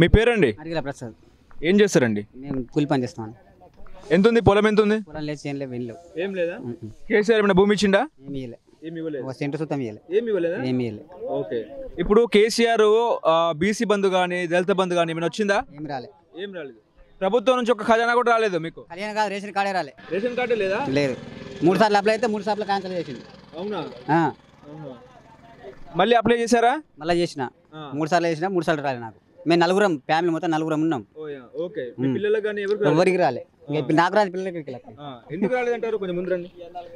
మీ పేరండి అడిగిల ప్రసాద్ ఏం చేస్తారండి మేము కూలి పని చేస్తాం ఎంత ఉంది పొలం ఎంత ఉంది పొలం లేదు చేయలే వెళ్ళలేవు ఏం లేదా కేసీఆర్ ఏమైనా భూమి ఇచ్చిండా ఏమి ఇవ్వలే ఏమి ఇవ్వలేదు ఒక సెంటు సుతం ఇవ్వలే ఏమి ఇవ్వలేదా ఏమి ఇవ్వలే ఓకే ఇప్పుడు కేసీఆర్ బీసీ బంధు కానీ దళిత బంధు కానీ ఏమైనా వచ్చిందా ఏమి రాలే ఏం రాలేదు ప్రభుత్వం నుంచి ఒక ఖజానా కూడా రాలేదు మీకు కళ్యాణ్ కాదు రేషన్ కార్డే రాలే రేషన్ కార్డు లేదా లేదు మూడు సార్లు అప్లై అయితే మూడు సార్లు క్యాన్సిల్ చేసింది అవునా ఆ, మళ్ళీ అప్లై చేశారా మళ్ళీ చేసిన మూడు సార్లు చేసిన మూడు సార్లు రాలే నాకు మేము నలుగురం ఫ్యామిలీ మొత్తం నలుగురం ఉన్నాం ఓకే మీ పిల్లలకు కానీ ఎవరికి ఎవరికి రాలే ఇంకా ఇప్పుడు నాకు రాదు పిల్లలకి వెళ్ళాలి ఆ, ఎందుకు రాలేదంటారు కొంచెం ముందు రండి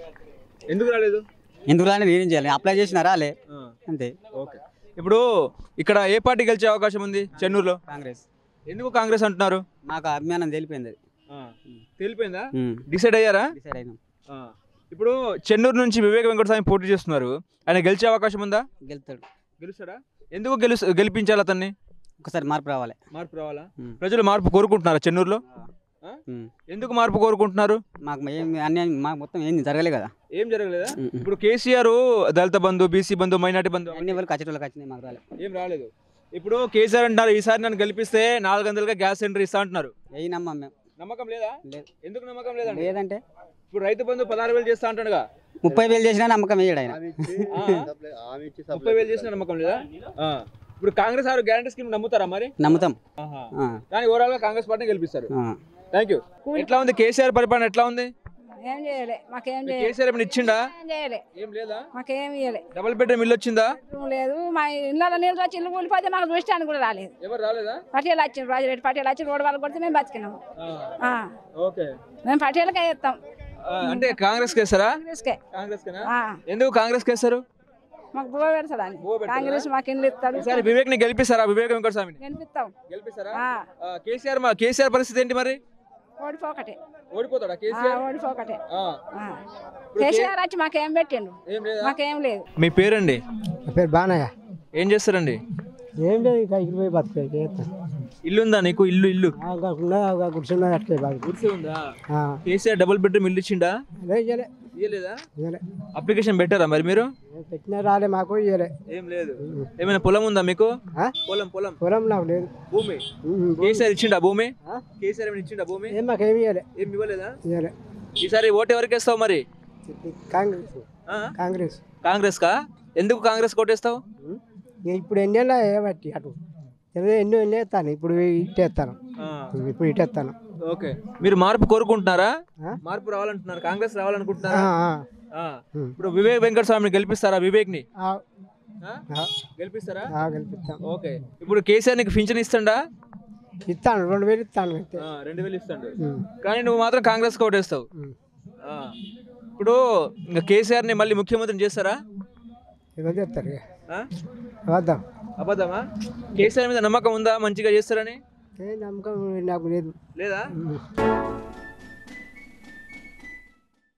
ఎందుకు రాలేదు ఎందుకు రాలే నేనేం చేయాలి అప్లై చేసిన రాలే ఆ, అంతే ఓకే ఇప్పుడు ఇక్కడ ఏ పార్టీ గెలిచే అవకాశం ఉంది చెన్నూరులో కాంగ్రెస్ ఎందుకు కాంగ్రెస్ అంటున్నారు మాకు అభిమానం తెలిపోయింది అది తెలిపోయిందా ఉమ్, డిసైడ్ అయ్యారా డిసైడ్ అయినాం ఆ. ఇప్పుడు చెన్నూరు నుంచి వివేక వెంకటస్వామి పోటీ చేస్తున్నారు ఆయన గెలిచే అవకాశం ఉందా గెలుతాడు గెలుస్తాడా ఎందుకు గెలు గెలిపించాలి అతన్ని ఒకసారి మార్పు రావాలి మార్పు రావాలా ఉమ్. ప్రజలు మార్పు కోరుకుంటున్నారా చెన్నూరులో ఆ? ఉమ్. ఎందుకు మార్పు కోరుకుంటున్నారు మాకు ఏం అన్యాయం మాకు మొత్తం ఏం జరగలే కదా ఏం జరగలేదా ఉమ్, ఉమ్. ఇప్పుడు కేసీఆర్ దళిత బంధు బీసీ బంధు మైనార్టీ బంధు అన్ని వాళ్ళకి కచ్చటోళ్ళకి వచ్చినాయి మాకు రాలే ఏం రాలేదు ఇప్పుడు కేసీఆర్ అంటారు ఈసారి నన్ను గెలిపిస్తే నాలుగు వందలుగా గ్యాస్ సిలిండర్ ఇస్తా అంటున్నారు ఏ నమ్మం మేము నమ్మకం లేదా లేదు ఎందుకు నమ్మకం లేదండి లేదంటే ఇప్పుడు రైతు బంధు పదహారు వేలు చేస్తా అంటాడుగా ముప్పై వేలు చేసినా నమ్మకం వేయడు ఆయన ఆ? ముప్పై వేలు చేసిన నమ్మకం లేదా ఆ. ఇప్పుడు కాంగ్రెస్ ఆరు గ్యారంటీ స్కీమ్ నమ్ముతారా మరి నమ్ముతాం ఆహా. ఆ, కానీ ఓవరాల్ గా కాంగ్రెస్ పార్టీ గెలిపిస్తారు ఆ. థ్యాంక్ యూ ఎట్లా ఉంది కేసీఆర్ పరిపాలన ఎట్లా ఉంది ఏం చేయలే మాకేం మీకు చేయలే కేసీఆర్ ఏమైనా ఇచ్చిండా ఏం చేయలే ఏం లేదా మాకేం ఇయ్యలే డబుల్ బెడ్రూమ్ ఇల్లు వచ్చిందా రూమ్ లేదు మా ఇళ్ళలో నీళ్ళు వచ్చి ఇల్లు కూలిపోతే మాకు దృష్టానికి కూడా రాలేదు ఎవరు రాలేదా పటేలు వచ్చిండు రాజురెడ్డి పటేలు వచ్చి రోడ్డు వాళ్ళు కొడితే మేము బతికినాము ఆ. ఆ, ఓకే మేము పటేలకే ఇస్తాం ఆ, అంటే కాంగ్రెస్ కేసారా కాంగ్రెస్కే కాంగ్రెస్ కేనా ఆ, ఎందుకు కాంగ్రెస్ కేసారు మాకు బువ పెడతాడని బువ్వ పెడతాడా? కాంగ్రెస్ మాకు ఇల్లు ఇస్తాడు ఈసారి వివేక్ ని గెలిపిస్తారా వివేక్ వెంకటస్వామిని గెలిపిస్తాం గెలిపిస్తారా ఆ, ఆ, కేసీఆర్ మా కేసీఆర్ పరిస్థితి ఏంటి మరి ఓడిపోకటే ఓడిపోతాడా ఆ, కేసీఆర్ ఓడిపోకటే ఆ. ఆ. కేసీఆర్ వచ్చి మాకేం పెట్టిండు ఏం లేదా మాకేం లేదు మీ పేరండి నా పేరు బానయ్య ఏం చేస్తారండి ఏం లేదు ఇక ఇక్కడ పోయి బతుకు చేస్తాను ఇల్లు ఉందా నీకు ఇల్లు ఇల్లు కాకుండా కూర్చున్నది అట్లే బాగా గుడిసె ఉందా ఆ, కేసీఆర్ డబుల్ బెడ్రూమ్ ఇల్లు ఇచ్చిండా అదే ఇయ్యలే ఇయ్యలేదా ఇయ్యలే అప్లికేషన్ పెట్టారా మరి మీరు ఏం పెట్టినా రాలే మాకు ఇయ్యలే ఏం లేదు ఏమైనా పొలం ఉందా మీకు ఆ? పొలం పొలం పొలం నాకు లేదు భూమి ఉమ్, కేసీఆర్ ఇచ్చిండా భూమి ఆ? కేసీఆర్ ఏమైనా ఇచ్చిండా భూమి ఏం మాకేమి ఇయ్యలే ఏం ఇవ్వలేదా ఇయ్యలే ఈసారి ఓటు ఎవరికి వేస్తావు మరి కాంగ్రెస్ ఆ? కాంగ్రెస్ కాంగ్రెస్ కా ఎందుకు కాంగ్రెస్ కోటేస్తావు ఉమ్, ఇక ఇప్పుడు ఎన్నేళ్ళ ఏబట్టి అటు ఏదో ఎన్నో ఎన్ని వేస్తాను ఇప్పుడు ఇట్టేస్తాను ఇప్పుడు ఇట్టేస్తాను ఓకే మీరు మార్పు కోరుకుంటున్నారా ఆ? మార్పు రావాలంటున్నారు కాంగ్రెస్ రావాలనుకుంటున్నారా ఆ, ఆ, ఆ. ఉమ్. ఇప్పుడు వివేక్ వెంకట స్వామిని గెలిపిస్తారా వివేక్ ని ఆ, ఆ? ఆ, గెలిపిస్తారా ఆ, గెలిపిస్తాం ఓకే ఇప్పుడు కేసీఆర్ నీకు పింఛన్ ఇస్తాడా ఇస్తాను రెండు వేలు ఇస్తాను అంతే ఆ, రెండు వేలు ఇస్తాడు ఉమ్, కానీ నువ్వు మాత్రం కాంగ్రెస్ కోటేస్తావు ఉమ్. ఆ. ఇప్పుడు ఇంకా కేసీఆర్ ని మళ్ళీ ముఖ్యమంత్రిని చేస్తారా ఏదో చెప్తారు ఇక. ఆ? వద్దాం అబద్ధమా కేసీఆర్ మీద నమ్మకం ఉందా మంచిగా చేస్తారని ఏ నమ్మకం నాకు లేదు లేదా ఉమ్.